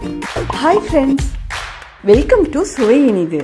hi friends welcome to சுவை இனிது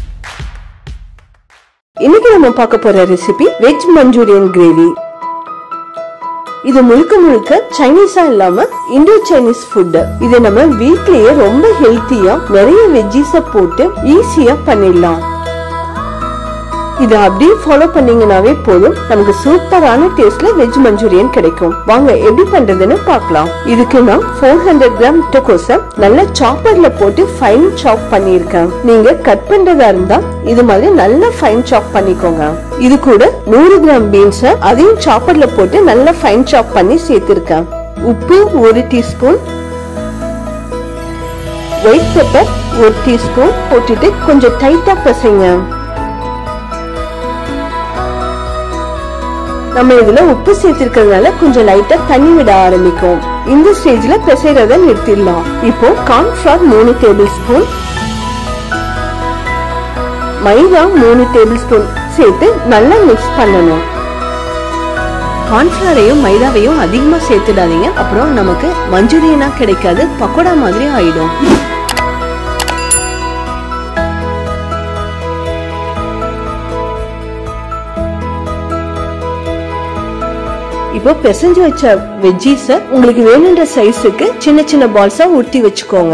இன்னைக்கு நம்ம பார்க்க போற ரெசிபி வெஜ் மஞ்சூரியன் கிரேவி இது முழுக்க முழுக்க சைனீஸா இல்லாம இந்தோ சைனீஸ் ஃபுட் இது நம்ம வீட்லயே ரொம்ப ஹெல்த்தியா நிறைய வெஜ்ஜீஸ போட்டு ஈஸியா பண்ணிடலாம் இதை அப்படியே ஃபாலோ பண்ணீங்கனாவே போதும் நமக்கு சூப்பரான டேஸ்ட்ல வெஜ் மஞ்சூரியன் கிடைக்கும் வாங்க எப்படி பண்றதுன்னு பார்க்கலாம் இதுக்கு நான் ஃபோர் ஹண்ட்ரட் கிராம் முட்டைக்கோச நல்லா சாப்பர்ல போட்டு ஃபைன் சாப் பண்ணியிருக்கேன் நீங்க கட் பண்றதா இருந்தா இது மாதிரி நல்லா ஃபைன் சாப் பண்ணிக்கோங்க இது கூட நூறு கிராம் பீன்ஸ அதையும் சாப்பர்ல போட்டு நல்லா ஃபைன் சாப் பண்ணி சேர்த்திருக்கேன் உப்பு ஒரு டீஸ்பூன் ஒயிட் பெப்பர் ஒரு டீஸ்பூன் போட்டுட்டு கொஞ்சம் டைட்டா பசைங்க நம்ம இதுல உப்பு சேர்த்திருக்கிறதுனால கொஞ்சம் லைட்டா தண்ணி விட ஆரம்பிக்கும் இந்த ஸ்டேஜ்ல பிசைறத நிறுத்திடலாம் இப்போ கார்ன்ஃபிளவர் மூணு டேபிள் ஸ்பூன் மைதா மூணு டேபிள் ஸ்பூன் சேர்த்து நல்லா மிக்ஸ் பண்ணணும் கார்ன்ஃபிளவரையும் மைதாவையும் அதிகமா சேர்த்துடாதீங்க அப்புறம் நமக்கு மஞ்சூரியனா கிடைக்காது பக்கோடா மாதிரி ஆயிடும் இப்போ பிசைஞ்சு வச்ச வெஜ்ஜீஸ உங்களுக்கு வேணுன்ற சைஸுக்கு சின்ன சின்ன பால்ஸா உருட்டி வச்சுக்கோங்க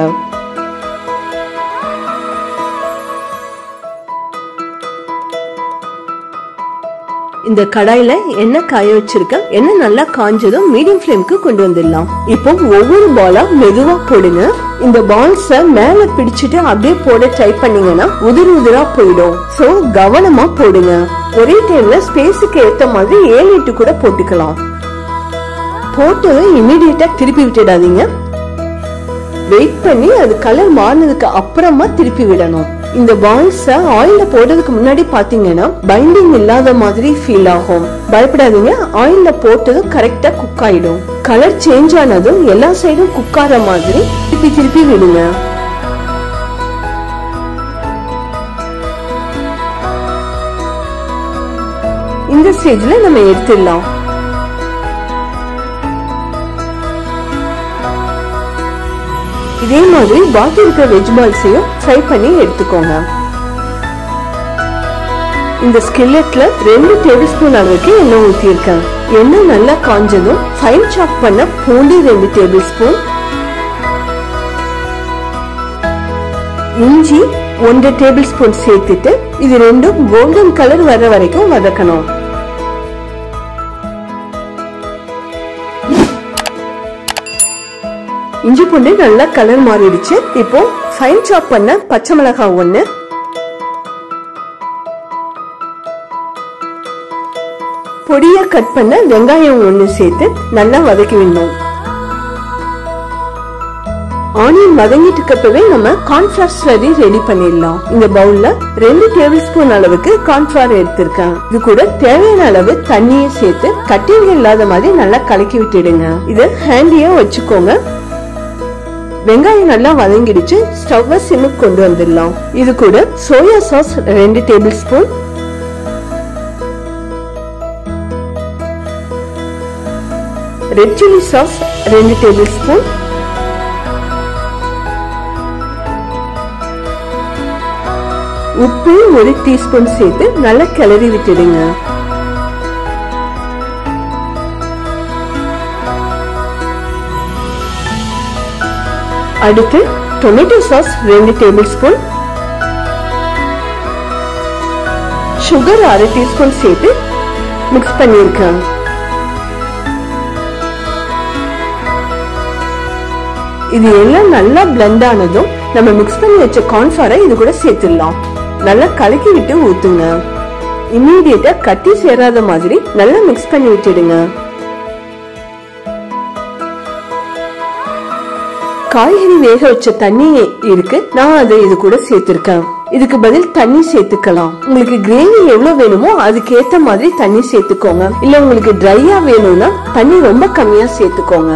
இந்த கடாயில எண்ணெய் காய வச்சிருக்கேன் எண்ணெய் நல்லா காஞ்சதும் மீடியம் ஃப்ளேம்க்கு கொண்டு வந்துடலாம் இப்போ ஒவ்வொரு பாலா மெதுவா போடுங்க இந்த பால்ஸ மேல பிடிச்சிட்டு அப்படியே போட ட்ரை பண்ணீங்கன்னா உதிர் உதிரா போயிடும் சோ கவனமா போடுங்க ஒரே டைம்ல ஸ்பேஸுக்கு ஏத்த மாதிரி ஏழு எட்டு கூட போட்டுக்கலாம் போட்டு இமீடியட்டா திருப்பி விட்டுடாதீங்க வெயிட் பண்ணி அது கலர் மாறினதுக்கு அப்புறமா திருப்பி விடணும் இந்த பால்ஸ ஆயில்ல போடுறதுக்கு முன்னாடி பாத்தீங்கன்னா பைண்டிங் இல்லாத மாதிரி ஃபீல் ஆகும் பயப்படாதீங்க ஆயில்ல போட்டதும் கரெக்டா குக் ஆயிடும் கலர் சேஞ்ச் ஆனதும் எல்லா சைடும் குக் ஆற மாதிரி திருப்பி திருப்பி விடுங்க இந்த ஸ்டேஜ்ல நம்ம எடுத்துடலாம் இதே மாதிரி பாக்கி இருக்கிற வெஜ் பால்ஸையும் ஃப்ரை பண்ணி எடுத்துக்கோங்க இந்த ஸ்கில்லெட்ல ரெண்டு டேபிள் ஸ்பூன் அளவுக்கு எண்ணெய் ஊற்றியிருக்கேன் எண்ணெய் நல்லா காஞ்சதும் ஃபைன் சாப் பண்ண பூண்டு ரெண்டு டேபிள் ஸ்பூன் இஞ்சி ஒன்றரை டேபிள் ஸ்பூன் சேர்த்துட்டு இது ரெண்டும் கோல்டன் கலர் வர வரைக்கும் வதக்கணும் இஞ்சி பூண்டு நல்லா கலர் மாறிடுச்சு இப்போ ஃபைன் சாப் பண்ண பச்சை மிளகாய் ஒண்ணு பொடியா கட் பண்ண வெங்காயம் ஒண்ணு சேர்த்து நல்லா வதக்கி விடணும் ஆனியன் வதங்கிட்டு இருக்கப்பவே நம்ம கார்ன்ஃபிளவர் ஸ்லரி ரெடி பண்ணிடலாம் இந்த பவுல்ல ரெண்டு டேபிள் ஸ்பூன் அளவுக்கு கார்ன்ஃபிளவர் எடுத்திருக்கேன் இது கூட தேவையான அளவு தண்ணியை சேர்த்து கட்டிங்க இல்லாத மாதிரி நல்லா கலக்கி விட்டுடுங்க இது ஹேண்டியா வச்சுக்கோங்க வெங்காயம் நல்லா வதங்கிடுச்சு ஸ்டவ் சிம்முக்கு கொண்டு வந்துடலாம் இது கூட சோயா சாஸ் ரெண்டு tablespoon red chilli sauce ரெண்டு டேபிள் ஸ்பூன் உப்பு ஒரு டீஸ்பூன் சேர்த்து நல்லா கிளறி விட்டுடுங்க அடுத்து டொமேட்டோ சாஸ் ரெண்டு டேபிள் ஸ்பூன் சுகர் அரை டீஸ்பூன் சேர்த்து மிக்ஸ் பண்ணியிருக்கேன் இது எல்லாம் நல்லா பிளண்ட் ஆனதும் நம்ம மிக்ஸ் பண்ணி வச்ச கார்ன்ஃபிளவரை இது கூட சேர்த்துடலாம் நல்லா கலக்கி விட்டு ஊத்துங்க இம்மீடியட்டா கட்டி சேராத மாதிரி நல்லா மிக்ஸ் பண்ணி விட்டுடுங்க காய்கறி வேக வச்ச தண்ணி இருக்கு நான் அதை இது கூட சேர்த்திருக்கேன் இதுக்கு பதில் தண்ணி சேர்த்துக்கலாம் உங்களுக்கு கிரேவி எவ்வளவு வேணுமோ அதுக்கு ஏத்த மாதிரி தண்ணி சேர்த்துக்கோங்க இல்ல உங்களுக்கு ட்ரையா வேணும்னா தண்ணி ரொம்ப கம்மியா சேர்த்துக்கோங்க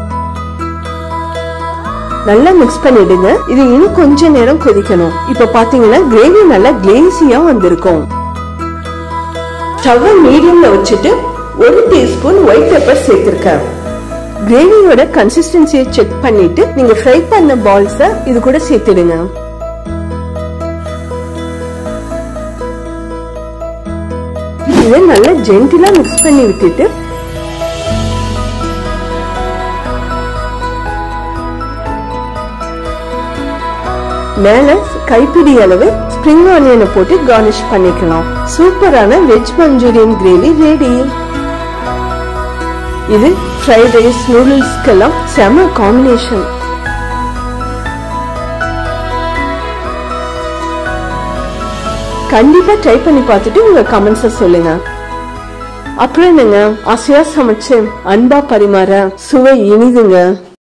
நல்லா மிக்ஸ் பண்ணிடுங்க இது இன்னும் கொஞ்ச நேரம் கொதிக்கணும் இப்ப பாத்தீங்கன்னா கிரேவி நல்லா கிளேசியா வந்திருக்கும் ஸ்டவ் மீடியம்ல வச்சுட்டு ஒரு டீஸ்பூன் ஒயிட் பெப்பர் சேர்த்திருக்கேன் கிரேவியோட கன்சிஸ்டன்சியை செக் பண்ணிட்டு நீங்க ஃப்ரை பண்ண பால்ஸ இது கூட சேர்த்துடுங்க இதை நல்லா ஜென்டிலா மிக்ஸ் பண்ணி விட்டுட்டு மேல கைப்பிடி அளவு ஸ்ப்ரிங் ஆனியனை போட்டு கார்னிஷ் பண்ணிக்கலாம் சூப்பரான வெஜ் மஞ்சூரியன் கிரேவி ரெடி இது ஃப்ரைட் ரைஸ் நூடுல்ஸ்க்கெல்லாம் செம காம்பினேஷன் கண்டிப்பா ட்ரை பண்ணி பார்த்துட்டு உங்க கமெண்ட்ஸ சொல்லுங்க அப்புறம் என்னங்க ஆசையா சமைச்சு அன்பா பரிமாற சுவை இனிதுங்க